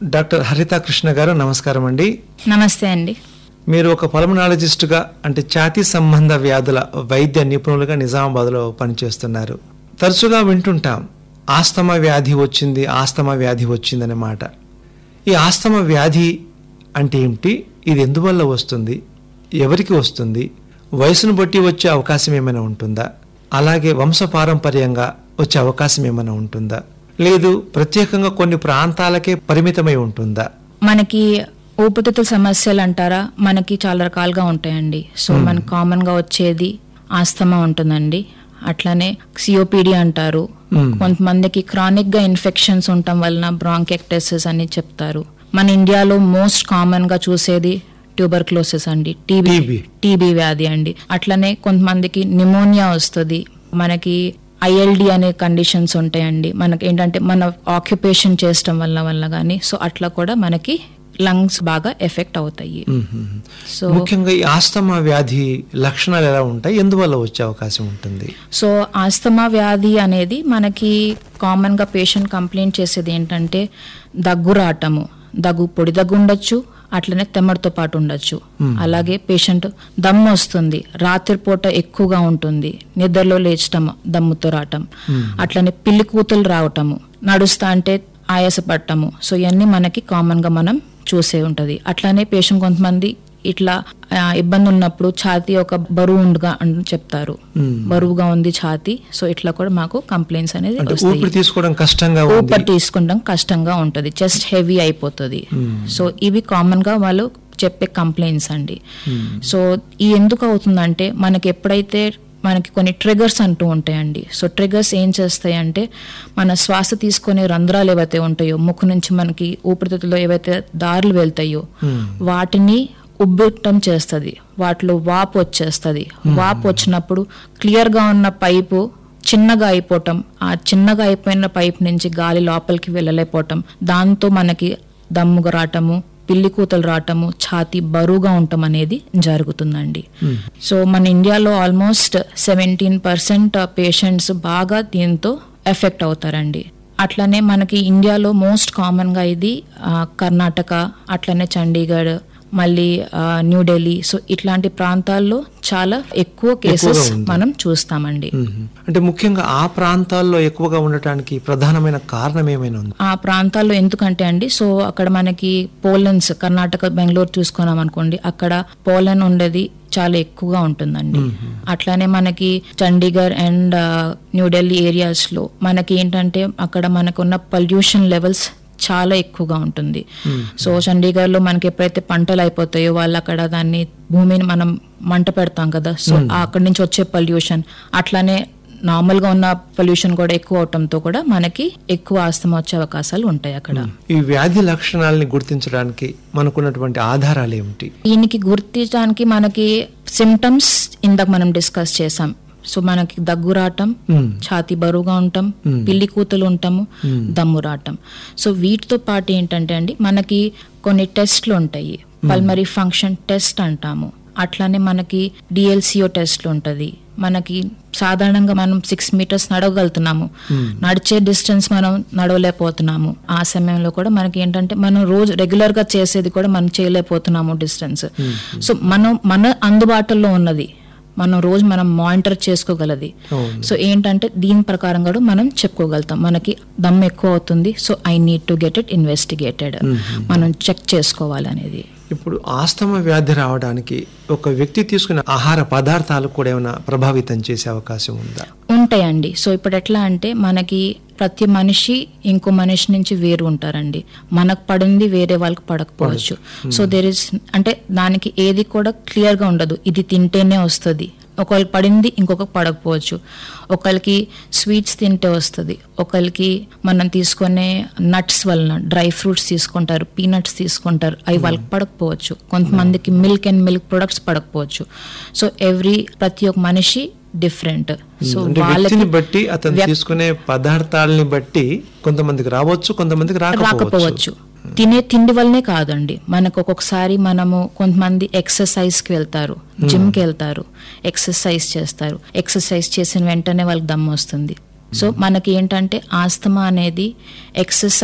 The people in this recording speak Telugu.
డాక్టర్ హరిత కృష్ణ గారు నమస్కారం అండి నమస్తే అండి మీరు ఒక పల్మనాలజిస్టుగా అంటే ఛాతీ సంబంధ వ్యాధుల వైద్య నిపుణులుగా నిజామాబాద్లో పనిచేస్తున్నారు తరచుగా వింటుంటాం ఆస్తమా వ్యాధి వచ్చింది ఆస్తమా వ్యాధి వచ్చిందనే మాట ఈ ఆస్తమా వ్యాధి అంటే ఏమిటి ఇది ఎందువల్ల వస్తుంది ఎవరికి వస్తుంది వయసును బట్టి వచ్చే అవకాశం ఏమైనా ఉంటుందా అలాగే వంశపారంపర్యంగా వచ్చే అవకాశం ఏమైనా ఉంటుందా లేదు ప్రత్యేకంగా కొన్ని ప్రాంతాలకే పరిమితమై ఉంటుందా మనకి ఊపిరితిత్తుల సమస్యలు అంటారా మనకి చాలా రకాలుగా ఉంటాయండి సో మనకి కామన్ గా వచ్చేది ఆస్తమా ఉంటుందండి అట్లానే సిఓపిడి అంటారు Hmm. కొంతమందికి క్రానిక్ గా ఇన్ఫెక్షన్స్ ఉండటం వలన బ్రాంకెక్టెసిస్ అని చెప్తారు మన ఇండియాలో మోస్ట్ కామన్ గా చూసేది ట్యూబర్క్లోసిస్ అండి టీబీ TB. టీబీ వ్యాధి అండి అట్లనే కొంతమందికి నిమోనియా వస్తుంది మనకి ఐఎల్డి అనే కండిషన్స్ ఉంటాయండి మనకి ఏంటంటే మన ఆక్యుపేషన్ చేసడం వల్ల వల్ల కానీ సో అట్లా కూడా మనకి లంగ్స్ బాగా ఎఫెక్ట్ అవుతాయి మ్మ్. సో ముఖ్యంగా ఈ ఆస్తమా వ్యాధి లక్షణాలు ఎలా ఉంటాయి ఎందువల్ల వచ్చే అవకాశం ఉంటుంది సో ఆస్తమా వ్యాధి అనేది మనకి కామన్ గా పేషెంట్ కంప్లైంట్ చేసేది ఏంటంటే దగ్గు రావటము దగ్గు పొడి దగ్గు ఉండొచ్చు అట్లనే తెమ్మడితో పాటు ఉండొచ్చు అలాగే పేషెంట్ దమ్ము వస్తుంది రాత్రిపూట ఎక్కువగా ఉంటుంది నిద్రలో లేచటం దమ్ముతో రావటం అట్లనే పిల్లి కూతులు రావటము నడుస్తా అంటే ఆయాసపడటము సో ఇవన్నీ మనకి కామన్ గా మనం చూసే ఉంటది అట్లానే పేషెంట్ కొంతమంది ఇట్లా ఆ, ఇబ్బంది ఉన్నప్పుడు ఛాతీ ఒక బరువు ఉండగా అని చెప్తారు బరువుగా ఉంది ఛాతీ సో ఇట్లా కూడా మాకు కంప్లైంట్స్ అనేది అంటే వస్తాయి ఊపిరి తీసుకోవడం కష్టంగా ఉంది ఊపిరి తీసుకుంటాం కష్టంగా ఉంటది చెస్ట్ హెవీ అయిపోతుంది సో ఇవి కామన్ గా వాళ్ళు చెప్పే కంప్లైంట్స్ అండి సో ఈ ఎందుకు అవుతుందంటే మనకి ఎప్పుడైతే మనకి కొన్ని ట్రిగర్స్ అంటూ ఉంటాయండి సో ట్రిగర్స్ ఏం చేస్తాయి అంటే మన శ్వాస తీసుకునే రంధ్రాలు ఏవైతే ఉంటాయో ముక్కు నుంచి మనకి ఊపిరితిత్తులో ఏవైతే దారులు వెళ్తాయో వాటిని ఉబ్బిట్టం చేస్తుంది వాటిలో వాపు వచ్చేస్తుంది వాపు వచ్చినప్పుడు క్లియర్ గా ఉన్న పైపు చిన్నగా అయిపోవటం ఆ చిన్నగా అయిపోయిన పైప్ నుంచి గాలి లోపలికి వెళ్ళలేకపోవటం దాంతో మనకి దమ్ముగా రావటము పిల్లి కూతలు రావటము ఛాతీ బరువుగా ఉండటం అనేది జరుగుతుందండి సో మన ఇండియాలో ఆల్మోస్ట్ సెవెంటీన్ పర్సెంట్ పేషెంట్స్ బాగా దీంతో ఎఫెక్ట్ అవుతారండి అట్లనే మనకి ఇండియాలో మోస్ట్ కామన్ గా ఇది ఆ, కర్ణాటక అట్లనే చండీగఢ్ మళ్ళీ ఆ, న్యూఢిల్లీ సో ఇట్లాంటి ప్రాంతాల్లో చాలా ఎక్కువ కేసెస్ ఉంది. మనం చూస్తామండి మ్మ్. అంటే ముఖ్యంగా ఆ ప్రాంతాల్లో ఎక్కువగా ఉండటానికి ప్రధానమైన కారణం ఏమైనా ఉంది ఆ ప్రాంతాల్లో ఎందుకంటే అండి సో అక్కడ మనకి పోలన్స్ కర్ణాటక బెంగళూరు చూసుకున్నాం అనుకోండి అక్కడ పోలన్ ఉండేది చాలా ఎక్కువగా ఉంటుందండి అట్లానే మనకి చండీగఢ్ అండ్ న్యూఢిల్లీ ఏరియాస్ లో మనకి ఏంటంటే అక్కడ మనకున్న పొల్యూషన్ లెవెల్స్ చాలా ఎక్కువగా ఉంటుంది సో చండీగఢ్ లో మనకి ఎప్పుడైతే పంటలు అయిపోతాయో వాళ్ళు అక్కడ దాన్ని భూమిని మనం మంట పెడతాం కదా సో అక్కడి నుంచి వచ్చే పొల్యూషన్ అట్లానే నార్మల్ గా ఉన్న పొల్యూషన్ కూడా ఎక్కువ అవటంతో కూడా మనకి ఎక్కువ ఆస్తమా వచ్చే అవకాశాలు ఉంటాయి అక్కడ ఈ వ్యాధి లక్షణాలని గుర్తించడానికి మనకున్నటువంటి ఆధారాలు ఏమిటి దీనికి గుర్తించడానికి మనకి సిమ్టమ్స్ ఇందాక మనం డిస్కస్ చేసాం సో మనకి దగ్గు రావటం మ్మ్. ఛాతీ బరువుగా ఉంటాం పిల్లి కూతులు ఉంటాము దమ్ము రావటం సో వీటితో పాటు ఏంటంటే అండి మనకి కొన్ని టెస్ట్లు ఉంటాయి పల్మరీ ఫంక్షన్ టెస్ట్ అంటాము అట్లానే మనకి డిఎల్సిఓ టెస్ట్ ఉంటది మనకి సాధారణంగా మనం సిక్స్ మీటర్స్ నడవగలుగుతున్నాము నడిచే డిస్టెన్స్ మనం నడవలేకపోతున్నాము ఆ సమయంలో కూడా మనకి ఏంటంటే మనం రోజు రెగ్యులర్ గా చేసేది కూడా మనం చేయలేకపోతున్నాము డిస్టెన్స్ సో మనం మన అందుబాటులో ఉన్నది మనం రోజు మనం మానిటర్ చేసుకోగలది అవును. సో ఏంటంటే దీని ప్రకారం కూడా మనం చెప్పుకోగలుగుతాం మనకి దమ్ ఎక్కువ అవుతుంది so I need to get it investigated మనం చెక్ చేసుకోవాలి అనేది ఇప్పుడు ఆస్తమా వ్యాధి రావడానికి ఒక వ్యక్తి తీసుకునే ఆహార పదార్థాలు కూడా ఏమైనా ప్రభావితం చేసే అవకాశం ఉందా ఉంటాయండి సో ఇప్పుడు ఎట్లా అంటే మనకి ప్రతి మనిషి ఇంకో మనిషి నుంచి వేరు ఉంటారండి మనకు పడింది వేరే వాళ్ళకి పడకపోవచ్చు సో దేర్ ఇస్ అంటే దానికి ఏది కూడా క్లియర్ గా ఉండదు ఇది తింటేనే వస్తుంది ఒకరికి పడింది ఇంకొకరికి పడకపోవచ్చు ఒకరికి స్వీట్స్ తింటే వస్తుంది ఒకరికి మనం తీసుకునే నట్స్ వలన డ్రై ఫ్రూట్స్ తీసుకుంటారు పీనట్స్ తీసుకుంటారు అవి వాళ్ళకి పడకపోవచ్చు కొంతమందికి మిల్క్ అండ్ మిల్క్ ప్రొడక్ట్స్ పడకపోవచ్చు సో ఎవ్రీ ప్రతి ఒక్క మనిషి డిఫరెంట్ సో అంటే వాళ్ళకి వ్యక్తిని బట్టి అతను తీసుకునే పదార్థాలని బట్టి కొంతమందికి రావచ్చు కొంతమందికి రాకపోవచ్చు రాకపోవచ్చు తినే తిండి వల్లనే కాదండి మనకు ఒక్కొక్కసారి మనము కొంతమంది ఎక్సర్సైజ్ కి వెళ్తారు జిమ్ కి వెళ్తారు ఎక్సర్సైజ్ చేస్తారు ఎక్సర్సైజ్ చేసిన వెంటనే వాళ్ళకి దమ్ము వస్తుంది సో మనకి ఏంటంటే ఆస్తమా అనేది ఎక్సర్సైజ్